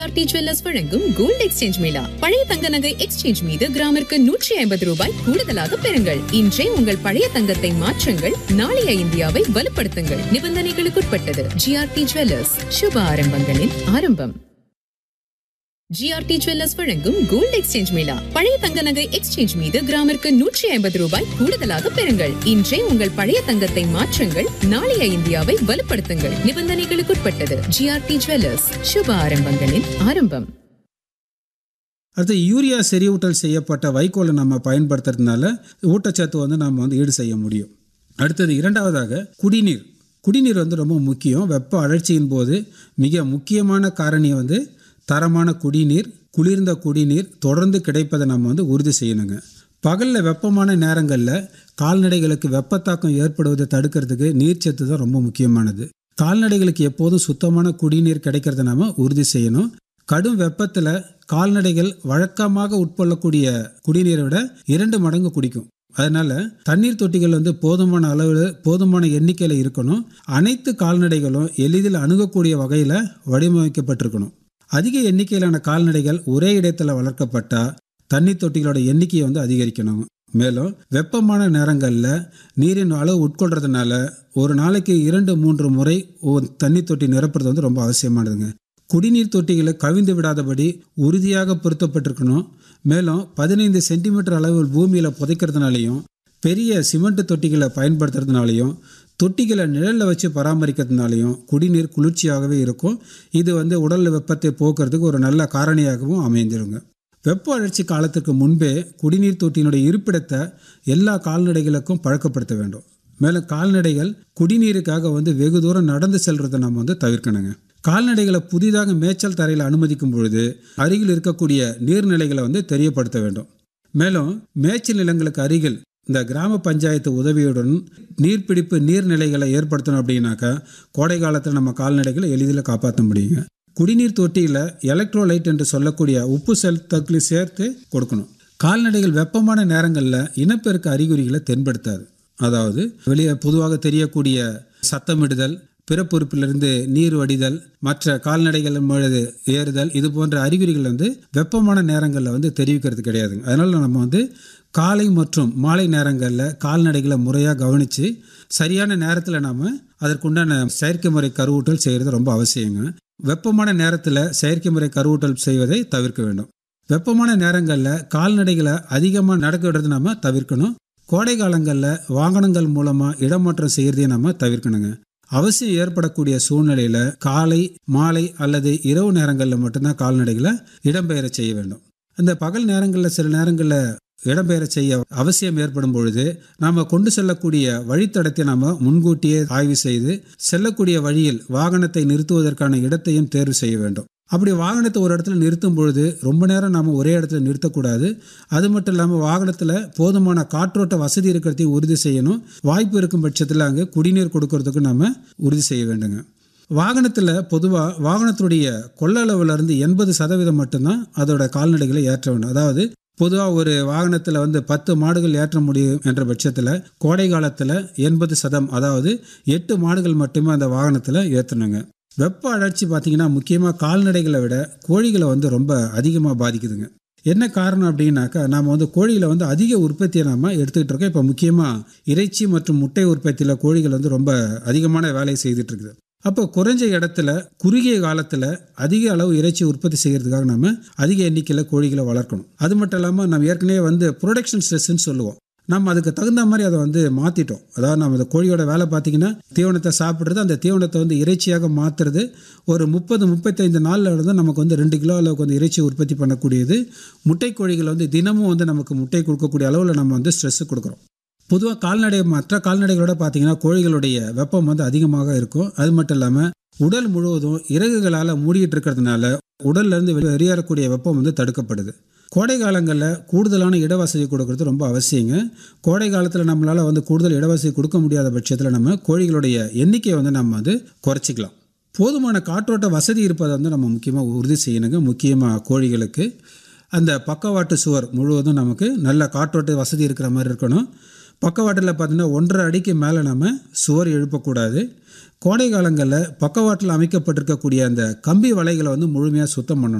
RT jewellers வழங்கும் gold exchange mela பழைய தங்க நகை எக்ஸ்சேஞ்ச் மீது கிராமிற்கு நூற்றி ஐம்பது ரூபாய் கூடுதலாக பெறுங்கள் இன்றே உங்கள் பழைய தங்கத்தை மாற்றுங்கள் நாளைய இந்தியாவை வலுப்படுத்துங்கள் நிபந்தனைகளுக்குட்பட்டது ஜிஆர்டி ஜுவல்லர்ஸ் சுப ஆரம்பங்களின் ஆரம்பம் ஜிஆர்டி ஜுவல்லர்ஸ் வழங்கும் கோல்ட் எக்ஸ்சேஞ்ச் மேளா பழைய தங்க நகை எக்ஸ்சேஞ்ச் மீது கிராமிற்கு நூற்றி ஐம்பது ரூபாய் கூடுதலாக பெறுங்கள் இன்றே உங்கள் பழைய தங்கத்தை மாற்றுங்கள் நாளைய இந்தியாவை வலுப்படுத்துங்கள் நிபந்தனைகளுக்குட்பட்டது ஜிஆர்டி ஜுவல்லர்ஸ் சுப ஆரம்பங்களின் ஆரம்பம் அடுத்து யூரியா செறிவூட்டல் செய்யப்பட்ட வைக்கோலை நம்ம பயன்படுத்துறதுனால ஊட்டச்சத்து வந்து நம்ம வந்து ஈடு செய்ய முடியும் அடுத்தது இரண்டாவதாக குடிநீர் குடிநீர் வந்து ரொம்ப முக்கியம் வெப்ப அழற்சியின் போது மிக முக்கியமான காரணி வந்து தரமான குடிநீர் குளிர்ந்த குடிநீர் தொடர்ந்து கிடைப்பதை நம்ம வந்து உறுதி செய்யணுங்க பகலில் வெப்பமான நேரங்களில் கால்நடைகளுக்கு வெப்பத்தாக்கம் ஏற்படுவதை தடுக்கிறதுக்கு நீர்ச்சத்து தான் ரொம்ப முக்கியமானது கால்நடைகளுக்கு எப்போதும் சுத்தமான குடிநீர் கிடைக்கிறத நாம உறுதி செய்யணும் கடும் வெப்பத்தில் கால்நடைகள் வழக்கமாக உட்கொள்ளக்கூடிய குடிநீரை விட இரண்டு மடங்கு குடிக்கும் அதனால தண்ணீர் தொட்டிகள் வந்து போதுமான அளவில் போதுமான எண்ணிக்கையில் இருக்கணும் அனைத்து கால்நடைகளும் எளிதில் அணுகக்கூடிய வகையில் வடிவமைக்கப்பட்டிருக்கணும் அதிக எண்ணிக்கையிலான கால்நடைகள் ஒரே இடத்துல வளர்க்கப்பட்டா தண்ணீர் தொட்டிகளோட எண்ணிக்கையை வந்து அதிகரிக்கணும் மேலும் வெப்பமான நேரங்களில் நீரின் அளவு உட்கொள்றதுனால ஒரு நாளைக்கு இரண்டு மூன்று முறை ஒரு தண்ணீர் தொட்டி நிரப்புறது வந்து ரொம்ப அவசியமானதுங்க குடிநீர் தொட்டிகளை கவிழ்ந்து விடாதபடி உறுதியாக பொருத்தப்பட்டிருக்கணும் மேலும் பதினைந்து சென்டிமீட்டர் அளவில் பூமியில் புதைக்கிறதுனாலையும் பெரிய சிமெண்ட் தொட்டிகளை பயன்படுத்துறதுனாலையும் தொட்டிகளை நிழலில் வச்சு பராமரிக்கிறதுனாலையும் குடிநீர் குளிர்ச்சியாகவே இருக்கும் இது வந்து உடல் வெப்பத்தை போக்குறதுக்கு ஒரு நல்ல காரணியாகவும் அமைந்திருங்க வெப்ப அழற்சி காலத்துக்கு முன்பே குடிநீர் தொட்டியினுடைய இருப்பிடத்தை எல்லா கால்நடைகளுக்கும் பழக்கப்படுத்த வேண்டும் மேலும் கால்நடைகள் குடிநீருக்காக வந்து வெகு தூரம் நடந்து செல்றதை நம்ம வந்து தவிர்க்கணுங்க கால்நடைகளை புதிதாக மேய்ச்சல் தரையில் அனுமதிக்கும் பொழுது அருகில் இருக்கக்கூடிய நீர்நிலைகளை வந்து தெரியப்படுத்த வேண்டும் மேலும் மேய்ச்சல் நிலங்களுக்கு அருகில் இந்த கிராம பஞ்சாயத்து உதவியுடன் நீர்பிடிப்பு நீர்நிலைகளை ஏற்படுத்தணும் அப்படின்னாக்கா கோடை காலத்தில் நம்ம கால்நடைகளை எளிதில் காப்பாற்ற முடியுங்க குடிநீர் தொட்டியில் எலக்ட்ரோலைட் என்று சொல்லக்கூடிய உப்பு சத்துக்களை சேர்த்து கொடுக்கணும் கால்நடைகள் வெப்பமான நேரங்களில் இனப்பெருக்க அறிகுறிகளை தென்படுத்தாது அதாவது வெளியே பொதுவாக தெரியக்கூடிய சத்தமிடுதல் பிறப்புறுப்பிலிருந்து நீர் வடிதல் மற்ற கால்நடைகள் பொழுது ஏறுதல் இது போன்ற அறிகுறிகள் வந்து வெப்பமான நேரங்களில் வந்து தெரிவிக்கிறது கிடையாதுங்க அதனால் நம்ம வந்து காலை மற்றும் மாலை நேரங்களில் கால்நடைகளை முறையாக கவனித்து சரியான நேரத்தில் நாம் அதற்குண்டான செயற்கை முறை கருவூட்டல் செய்கிறது ரொம்ப அவசியங்க வெப்பமான நேரத்தில் செயற்கை முறை கருவூட்டல் செய்வதை தவிர்க்க வேண்டும் வெப்பமான நேரங்களில் கால்நடைகளை அதிகமாக நடக்க விடுறது நம்ம தவிர்க்கணும் கோடை காலங்களில் வாகனங்கள் மூலமாக இடமாற்றம் செய்கிறதையும் நம்ம தவிர்க்கணுங்க அவசியம் ஏற்படக்கூடிய சூழ்நிலையில் காலை மாலை அல்லது இரவு நேரங்களில் மட்டும்தான் கால்நடைகளை இடம்பெயர செய்ய வேண்டும் இந்த பகல் நேரங்களில் சில நேரங்களில் இடம்பெயர செய்ய அவசியம் ஏற்படும் பொழுது நாம் கொண்டு செல்லக்கூடிய வழித்தடத்தை நாம் முன்கூட்டியே ஆய்வு செய்து செல்லக்கூடிய வழியில் வாகனத்தை நிறுத்துவதற்கான இடத்தையும் தேர்வு செய்ய வேண்டும் அப்படி வாகனத்தை ஒரு இடத்துல நிறுத்தும் பொழுது ரொம்ப நேரம் நாம் ஒரே இடத்துல நிறுத்தக்கூடாது அது மட்டும் இல்லாமல் வாகனத்தில் போதுமான காற்றோட்ட வசதி இருக்கிறதையும் உறுதி செய்யணும் வாய்ப்பு இருக்கும் பட்சத்தில் அங்கே குடிநீர் கொடுக்கறதுக்கு நம்ம உறுதி செய்ய வேண்டுங்க வாகனத்தில் பொதுவாக வாகனத்துடைய கொள்ளளவுலேருந்து எண்பது சதவீதம் மட்டும்தான் அதோட கால்நடைகளை ஏற்ற வேண்டும் அதாவது பொதுவாக ஒரு வாகனத்தில் வந்து பத்து மாடுகள் ஏற்ற முடியும் என்ற பட்சத்தில் கோடை காலத்தில் எண்பது சதம் அதாவது எட்டு மாடுகள் மட்டுமே அந்த வாகனத்தில் ஏற்றணுங்க வெப்ப அழற்சி பார்த்தீங்கன்னா முக்கியமாக கால்நடைகளை விட கோழிகளை வந்து ரொம்ப அதிகமாக பாதிக்குதுங்க என்ன காரணம் அப்படின்னாக்கா நாம் வந்து கோழிகளை வந்து அதிக உற்பத்தியை நாம் எடுத்துக்கிட்டு இருக்கோம் இப்போ முக்கியமாக இறைச்சி மற்றும் முட்டை உற்பத்தியில் கோழிகள் வந்து ரொம்ப அதிகமான வேலையை செய்துட்டு இருக்குது அப்போ குறைஞ்ச இடத்துல குறுகிய காலத்தில் அதிக அளவு இறைச்சி உற்பத்தி செய்கிறதுக்காக நம்ம அதிக எண்ணிக்கையில் கோழிகளை வளர்க்கணும் அது மட்டும் இல்லாமல் நம்ம ஏற்கனவே வந்து ப்ரொடக்ஷன் ஸ்ட்ரெஸ்ன்னு சொல்லுவோம் நம்ம அதுக்கு தகுந்த மாதிரி அதை வந்து மாற்றிட்டோம் அதாவது நம்ம இந்த கோழியோட வேலை பார்த்தீங்கன்னா தீவனத்தை சாப்பிட்றது அந்த தீவனத்தை வந்து இறைச்சியாக மாற்றுறது ஒரு முப்பது முப்பத்தைந்து நாளில் வந்து நமக்கு வந்து ரெண்டு கிலோ அளவுக்கு வந்து இறைச்சி உற்பத்தி பண்ணக்கூடியது முட்டை கோழிகள் வந்து தினமும் வந்து நமக்கு முட்டை கொடுக்கக்கூடிய அளவில் நம்ம வந்து ஸ்ட்ரெஸ் கொடுக்குறோம் பொதுவாக கால்நடை மற்ற கால்நடைகளோட பார்த்தீங்கன்னா கோழிகளுடைய வெப்பம் வந்து அதிகமாக இருக்கும் அது மட்டும் இல்லாமல் உடல் முழுவதும் இறகுகளால் மூடிட்டு இருக்கிறதுனால உடல்லேருந்து வெளியேறக்கூடிய வெப்பம் வந்து தடுக்கப்படுது கோடை காலங்களில் கூடுதலான இடவசதி கொடுக்கறது ரொம்ப அவசியங்க கோடை காலத்தில் நம்மளால் வந்து கூடுதல் இடவசதி கொடுக்க முடியாத பட்சத்தில் நம்ம கோழிகளுடைய எண்ணிக்கையை வந்து நம்ம வந்து குறைச்சிக்கலாம் போதுமான காற்றோட்ட வசதி இருப்பதை வந்து நம்ம முக்கியமாக உறுதி செய்யணுங்க முக்கியமாக கோழிகளுக்கு அந்த பக்கவாட்டு சுவர் முழுவதும் நமக்கு நல்ல காற்றோட்ட வசதி இருக்கிற மாதிரி இருக்கணும் பக்கவாட்டில் பார்த்தீங்கன்னா ஒன்றரை அடிக்கு மேலே நம்ம சுவர் எழுப்பக்கூடாது கோடை காலங்களில் பக்கவாட்டில் அமைக்கப்பட்டிருக்கக்கூடிய அந்த கம்பி வலைகளை வந்து முழுமையாக சுத்தம் பண்ணணும்